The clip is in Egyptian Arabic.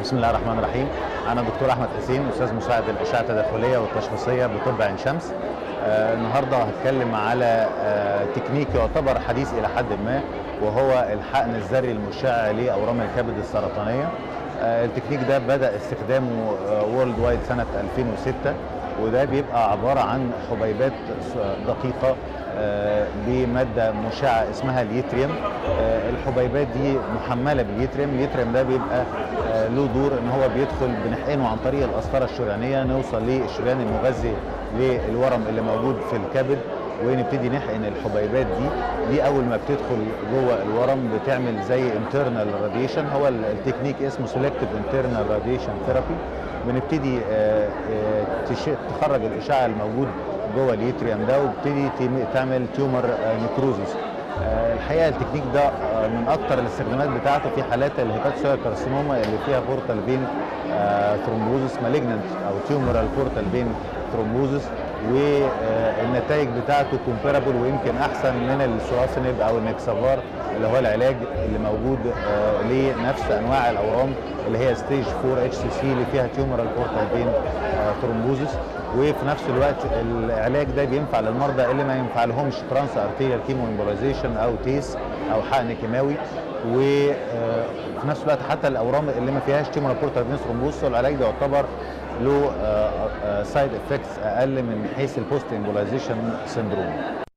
بسم الله الرحمن الرحيم انا دكتور احمد حسين استاذ مساعد الاشعه التداخليه والتشخيصيه بطب عين شمس آه النهارده هتكلم على آه تكنيك يعتبر حديث الى حد ما وهو الحقن الذري المشع لاورام الكبد السرطانيه آه التكنيك ده بدا استخدامه وورلد وايد سنه 2006 وده بيبقى عباره عن حبيبات دقيقه بماده مشعه اسمها اليتريوم الحبيبات دي محمله باليتريوم اليتريوم ده بيبقى له دور ان هو بيدخل بنحقنه عن طريق القسطره الشريانيه نوصل للشريان المغذي للورم اللي موجود في الكبد ونبتدي نحقن الحبيبات دي دي اول ما بتدخل جوه الورم بتعمل زي انترنال راديشن هو التكنيك اسمه سيلكتيف انترنال راديشن ثيرابي بنبتدي تخرج الاشعه الموجود جوه اليتريوم ده وبتدي تعمل تيومر نكروزس الحقيقه التكنيك ده من اكتر الاستخدامات بتاعته في حالات الهيباتوسيل كارسينوما اللي فيها بورتال فين ثرومبوزس مالجننت او تيومرال بورتال فين ثرومبوزس والنتائج بتاعته كومبيرابل ويمكن احسن من السوراسينيب او النكسافار اللي هو العلاج اللي موجود لنفس انواع الاورام اللي هي ستيج 4 اتش سي سي اللي فيها تيومرال بورتال فين ثرومبوزس وفي نفس الوقت العلاج ده بينفع للمرضى اللي ما ينفع لهمش ترانس ارتيريال كيمو امبولايزيشن او تيس او حقن كيماوي وفي نفس الوقت حتى الاورام اللي ما فيهاش تيومرال بورتال فين ثرومبوزس العلاج ده يعتبر له سايد افكتس اقل من حيث البوست امبولايزيشن سيندروم